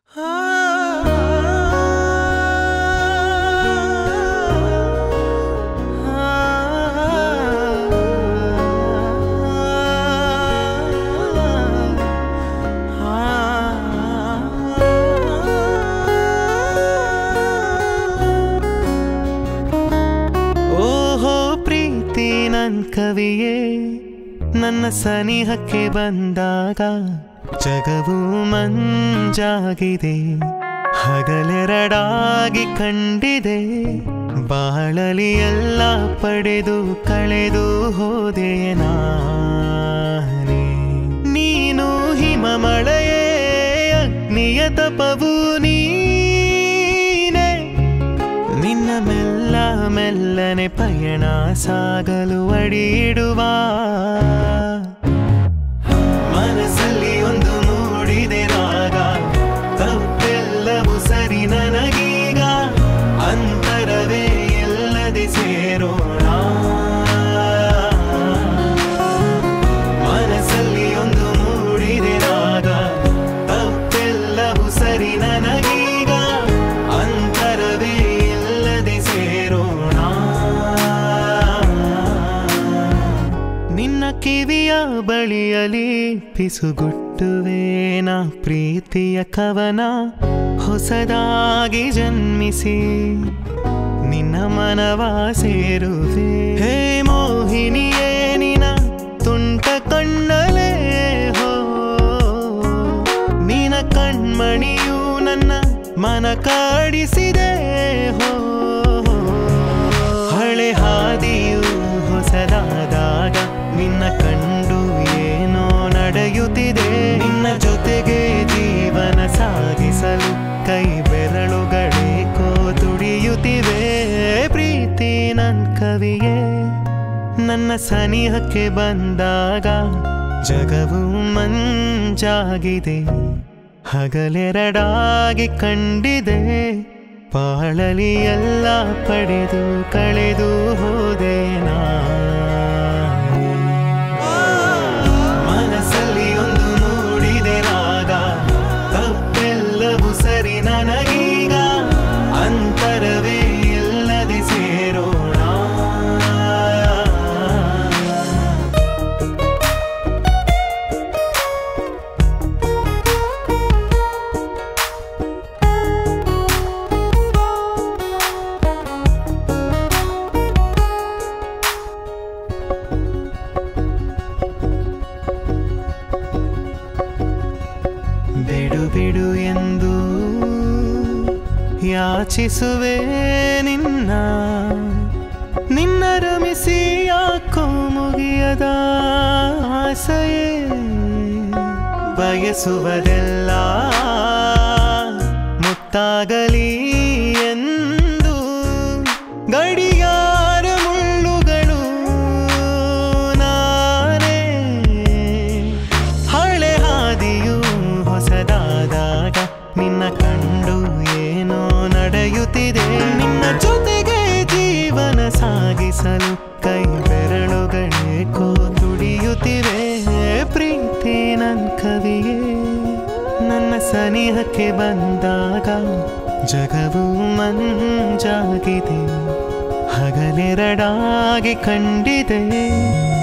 ಕವಿಯೇ ನನ್ನ ಸನಿಹಕ್ಕೆ ಬಂದಾಗ ಜಗವು ಮಂಜಾಗಿದೆ ಹಗಲೆರಡಾಗಿ ಕಂಡಿದೆ ಬಾಳಲಿ ಎಲ್ಲ ಪಡೆದು ಕಳೆದು ಹೋದೆ ನಾನೇ ನೀನು ಹಿಮ ಮಳೆಯೇ ಅಗ್ನಿಯ ತಪವು ನೀನೆ ನಿನ್ನ ಮೆಲ್ಲ ಮೆಲ್ಲನೆ ಪಯಣ ಸಾಗಲು ಅಡಿಯಿಡುವ ಮನಸ್ಸಲ್ಲಿ ಒಂದು ಮೂಡಿದೆ ರಾಗ ತಪ್ಪೆಲ್ಲವೂ ಸರಿ ನನಗೀಗ ಅಂತರವೇ ಎಲ್ಲದೆ ಸೇರೋಣ ಮನಸ್ಸಲ್ಲಿ ಒಂದು ಮೂಡಿದೆ ರಾಗ ತಪ್ಪೆಲ್ಲವೂ ಸರಿ ನನಗೀಗ ಅಂತರವೇ ಎಲ್ಲದೆ ಸೇರೋಣ ನಿನ್ನ ಕಿವಿಯ ಬಳಿಯಲಿ ಪಿಸುಗುಟ್ಟುವೆ ನಾ ಪ್ರೀತಿಯ ಕವನ ಹೊಸದಾಗಿ ಜನ್ಮಿಸಿ ನಿನ್ನ ಮನವ ಸೇರುವೆ ಹೇ ಮೋಹಿನಿಯೇ ನಿನ ತುಂಟ ಕಣ್ಣಲೇ ಹೋ ನಿನ ಕಣ್ಮಣಿಯು ನನ್ನ ಮನ ಕಾಡಿಸಿದೆ ಹೋ ಹಳೆ ಹಾದಿಯು ಹೊಸದಾದಾಗ ನಿನ್ನ ಕಂಡು ಏನೋ ನಡೆಯುತ್ತಿದೆ ನಿನ್ನ ಜೊತೆಗೆ ಜೀವನ ಸಾಗಿಸಲು ಕೈ ಬೆರಳುಗಳೇಕೋ ತುಡಿಯುತ್ತಿವೆ ಪ್ರೀತಿ ನನ್ ಕವಿಯೇ ನನ್ನ ಸನಿಹಕ್ಕೆ ಬಂದಾಗ ಜಗವು ಮಂಜಾಗಿದೆ ಹಗಲೆರಡಾಗಿ ಕಂಡಿದೆ ಬಾಳಲಿ ಎಲ್ಲ ಪಡೆದು ಕಳೆದು ಹೋದೆ ನಾನೇ. ಮನಸ್ಸಲ್ಲಿ ಒಂದು ಮೂಡಿದೆ ರಾಗ ತಪ್ಪೆಲ್ಲವೂ ಸರಿ ನನಗೀಗ ಅಂತರವೇ ಎಲ್ಲದೆ ಸೇರೋಣ ಬಿಡು ಬಿಡು ಎಂದು ಯಾಚಿಸುವೆ ನಿನ್ನ ನಿನ್ನ ರಮಿಸಿ ಯಾಕೋ ಮುಗಿಯದ ಆಸೆಯೇ ಬಯಸುವುದೆಲ್ಲ ಮುತ್ತಾಗಲಿ ಎಂದು ಗಡಿಯಾರ ಮುಳ್ಳುಗಳು ನಾನೇ ಹಳೆ ಹಾದಿಯು ಹೊಸದಾದಾಗ ನಿನ್ನ ಕಂಡು ಏನೋ ನಡೆಯುತ್ತಿದೆ ನಿನ್ನ ಜೊತೆಗೆ ಜೀವನ ಸಾಗಿಸಲು ಕೈ ಬೆರಳುಗಳೇಕೋ ತುಡಿಯುತ್ತಿವೆ ಪ್ರೀತಿ ನನ್ ಕವಿಯೇ ನನ್ನ ಸನಿಹಕ್ಕೆ ಬಂದಾಗ ಜಗವು ಮಂಜಾಗಿದೆ ಹಗಲೆರಡಾಗಿ ಕಂಡಿದೆ